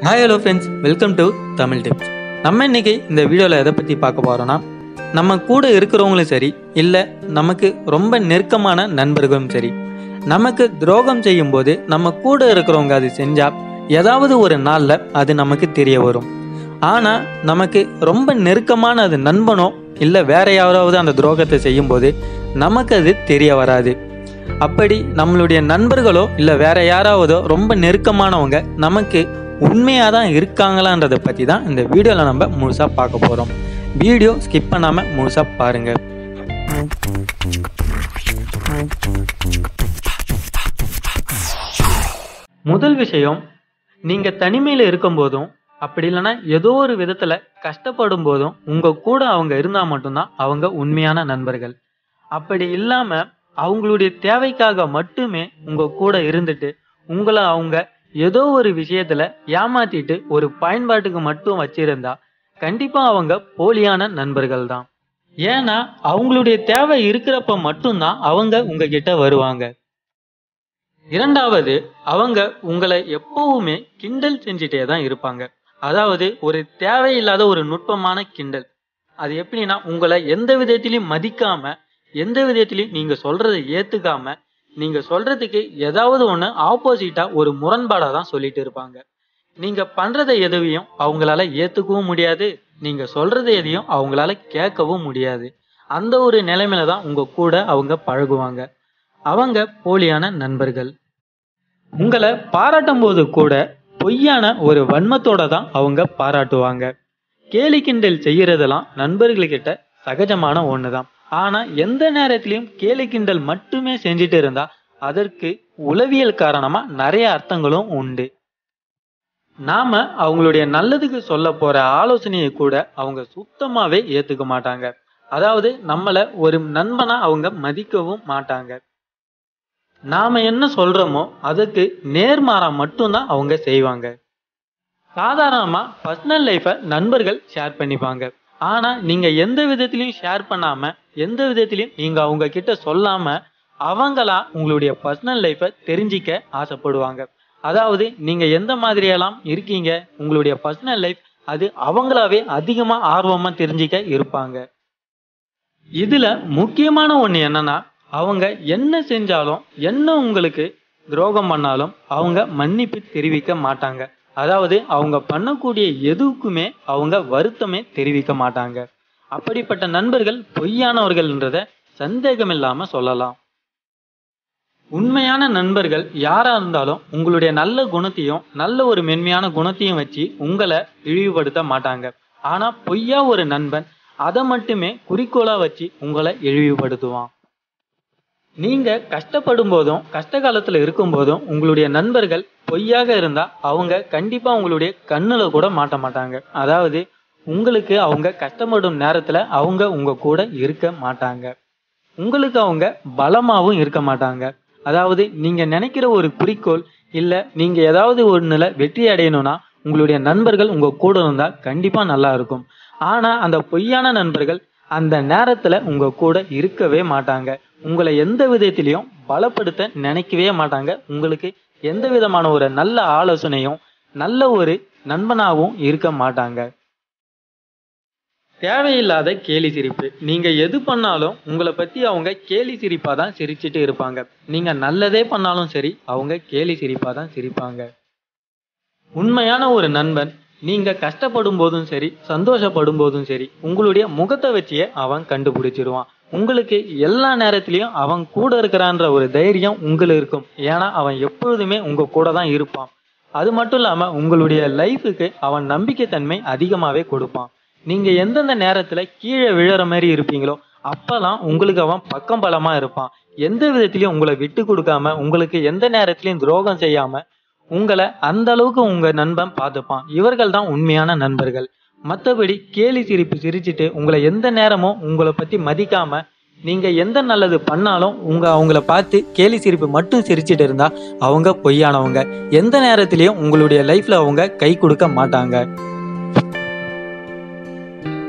hi hello friends welcome to Tamil tips நம்ம இன்னைக்கு இந்த வீடியோவில் எதை பற்றி பார்க்க போகிறோன்னா நம்ம கூட இருக்கிறவங்களும் சரி இல்லை நமக்கு ரொம்ப நெருக்கமான நண்பர்களும் சரி நமக்கு துரோகம் செய்யும்போது நம்ம கூட இருக்கிறவங்க அது செஞ்சால் ஏதாவது ஒரு நாளில் அது நமக்கு தெரிய வரும் ஆனால் நமக்கு ரொம்ப நெருக்கமான அது நண்பனோ இல்லை வேற யாராவது அந்த துரோகத்தை செய்யும்போது நமக்கு அது தெரிய வராது அப்படி நம்மளுடைய நண்பர்களோ இல்லை வேற யாராவதோ ரொம்ப நெருக்கமானவங்க நமக்கு உண்மையாக தான் இருக்காங்களான்றதை பற்றி தான் இந்த வீடியோவில் நம்ம முழுசாக பார்க்க போகிறோம் வீடியோ ஸ்கிப் பண்ணாமல் முழுசாக பாருங்கள் முதல் விஷயம் நீங்கள் தனிமையில் இருக்கும்போதும் அப்படி இல்லைன்னா ஏதோ ஒரு விதத்தில் கஷ்டப்படும் போதும் உங்கள் கூட அவங்க இருந்தால் மட்டும்தான் அவங்க உண்மையான நண்பர்கள் அப்படி இல்லாமல் அவங்களுடைய தேவைக்காக மட்டுமே உங்கள் கூட இருந்துட்டு உங்களை அவங்க ஏதோ ஒரு விஷயத்துல ஏமாத்திட்டு ஒரு பயன்பாட்டுக்கு மட்டும் வச்சிருந்தா கண்டிப்பா அவங்க போலியான நண்பர்கள் தான் ஏன்னா அவங்களுடைய தேவை இருக்கிறப்ப மட்டும்தான் அவங்க உங்ககிட்ட வருவாங்க இரண்டாவது அவங்க உங்களை எப்பவுமே கிண்டல் செஞ்சுட்டே தான் இருப்பாங்க அதாவது ஒரு தேவையில்லாத ஒரு நுட்பமான கிண்டல் அது எப்படின்னா உங்களை எந்த விதத்திலையும் மதிக்காம எந்த விதத்திலையும் நீங்க சொல்றதை ஏத்துக்காம நீங்க சொல்றதுக்கு ஏதாவது ஒண்ணு ஆப்போசிட்டா ஒரு முரண்பாடா தான் சொல்லிட்டு இருப்பாங்க நீங்க பண்றதை எதுவையும் அவங்களால ஏத்துக்கவும் முடியாது நீங்க சொல்றது எதையும் அவங்களால கேட்கவும் முடியாது அந்த ஒரு நிலைமையில தான் உங்க கூட அவங்க பழகுவாங்க அவங்க போலியான நண்பர்கள் உங்களை பாராட்டும் போது கூட பொய்யான ஒரு வன்மத்தோட தான் அவங்க பாராட்டுவாங்க கேலி கிண்டல் செய்யறதெல்லாம் நண்பர்கள்கிட்ட சகஜமான ஒண்ணுதான் ஆனா எந்த நேரத்திலையும் கேலி கிண்டல் மட்டுமே செஞ்சுட்டு இருந்தா அதற்கு உளவியல் காரணமா நிறைய அர்த்தங்களும் உண்டு நாம அவங்களுடைய நல்லதுக்கு சொல்ல போற ஆலோசனையை கூட அவங்க சுத்தமாவே ஏத்துக்க மாட்டாங்க அதாவது நம்மள ஒரு நண்பனா அவங்க மதிக்கவும் மாட்டாங்க நாம என்ன சொல்றோமோ அதுக்கு நேர்மாறா மட்டும்தான் அவங்க செய்வாங்க சாதாரணமா பர்சனல் லைஃபை நண்பர்கள் ஷேர் பண்ணிப்பாங்க ஆனா நீங்க எந்த விதத்திலையும் ஷேர் பண்ணாம எந்த விதத்திலையும் நீங்க அவங்க கிட்ட சொல்லாம அவங்களா உங்களுடைய பர்சனல் லைஃபை தெரிஞ்சிக்க ஆசைப்படுவாங்க அதாவது நீங்க எந்த மாதிரியெல்லாம் இருக்கீங்க உங்களுடைய பர்சனல் லைஃப் அது அவங்களாவே அதிகமா ஆர்வமா தெரிஞ்சிக்க இருப்பாங்க இதுல முக்கியமான ஒண்ணு என்னன்னா அவங்க என்ன செஞ்சாலும் என்ன உங்களுக்கு துரோகம் பண்ணாலும் அவங்க மன்னிப்பு தெரிவிக்க மாட்டாங்க அதாவது அவங்க பண்ணக்கூடிய எதுக்குமே அவங்க வருத்தமே தெரிவிக்க மாட்டாங்க அப்படிப்பட்ட நண்பர்கள் பொய்யானவர்கள்ன்றத சந்தேகம் இல்லாம சொல்லலாம் உண்மையான நண்பர்கள் யாரா இருந்தாலும் உங்களுடைய நல்ல குணத்தையும் நல்ல ஒரு மென்மையான குணத்தையும் வச்சு உங்களை இழிவுபடுத்த மாட்டாங்க ஆனா பொய்யா ஒரு நண்பன் அதை மட்டுமே குறிக்கோளா வச்சு உங்களை இழிவுபடுத்துவான் நீங்க கஷ்டப்படும் போதும் கஷ்ட காலத்துல இருக்கும் போதும் உங்களுடைய நண்பர்கள் பொய்யாக இருந்தா அவங்க கண்டிப்பா உங்களுடைய கண்ணுல கூட மாட்ட மாட்டாங்க அதாவது உங்களுக்கு அவங்க கஷ்டப்படும் நேரத்துல அவங்க உங்க கூட இருக்க மாட்டாங்க உங்களுக்கு அவங்க பலமாவும் இருக்க மாட்டாங்க அதாவது நீங்க நினைக்கிற ஒரு குறிக்கோள் இல்ல நீங்க ஏதாவது ஒண்ணுல வெற்றி அடையணும்னா உங்களுடைய நண்பர்கள் உங்க கூட இருந்தா கண்டிப்பா நல்லா இருக்கும் ஆனா அந்த பொய்யான நண்பர்கள் அந்த நேரத்துல உங்க கூட இருக்கவே மாட்டாங்க உங்களை எந்த விதத்திலையும் பலப்படுத்த நினைக்கவே மாட்டாங்க உங்களுக்கு எந்த விதமான ஒரு நல்ல ஆலோசனையும் நல்ல ஒரு நண்பனாகவும் இருக்க மாட்டாங்க தேவையில்லாத கேலி சிரிப்பு நீங்க எது பண்ணாலும் உங்களை பத்தி அவங்க கேலி சிரிப்பா தான் சிரிச்சிட்டு இருப்பாங்க நீங்க நல்லதே பண்ணாலும் சரி அவங்க கேலி சிரிப்பா தான் சிரிப்பாங்க உண்மையான ஒரு நண்பன் நீங்க கஷ்டப்படும் போதும் சரி சந்தோஷப்படும் போதும் சரி உங்களுடைய முகத்தை வச்சியே அவன் கண்டுபிடிச்சிருவான் உங்களுக்கு எல்லா நேரத்திலையும் அவன் கூட இருக்கிறான்ற ஒரு தைரியம் உங்களுக்கு இருக்கும் ஏன்னா அவன் எப்பொழுதுமே உங்க கூட தான் இருப்பான் அது மட்டும் இல்லாம உங்களுடைய லைஃபுக்கு அவன் நம்பிக்கை தன்மை அதிகமாவே கொடுப்பான் நீங்க எந்தெந்த நேரத்துல கீழே விழற மாதிரி இருப்பீங்களோ அப்பெல்லாம் உங்களுக்கு அவன் பக்கம் பலமா இருப்பான் எந்த விதத்திலையும் உங்களை விட்டு கொடுக்காம உங்களுக்கு எந்த நேரத்திலையும் துரோகம் செய்யாம உங்களை அந்த அளவுக்கு உங்க நண்பன் பார்த்துப்பான் இவர்கள் தான் உண்மையான நண்பர்கள் மற்றபடி கேலி சிரிப்பு சிரிச்சிட்டு உங்களை எந்த நேரமும் உங்களை பத்தி மதிக்காம நீங்க எந்த நல்லது பண்ணாலும் உங்க அவங்கள பார்த்து கேலி சிரிப்பு மட்டும் சிரிச்சிட்டு இருந்தா அவங்க பொய்யானவங்க எந்த நேரத்திலையும் உங்களுடைய லைஃப்ல அவங்க கை கொடுக்க மாட்டாங்க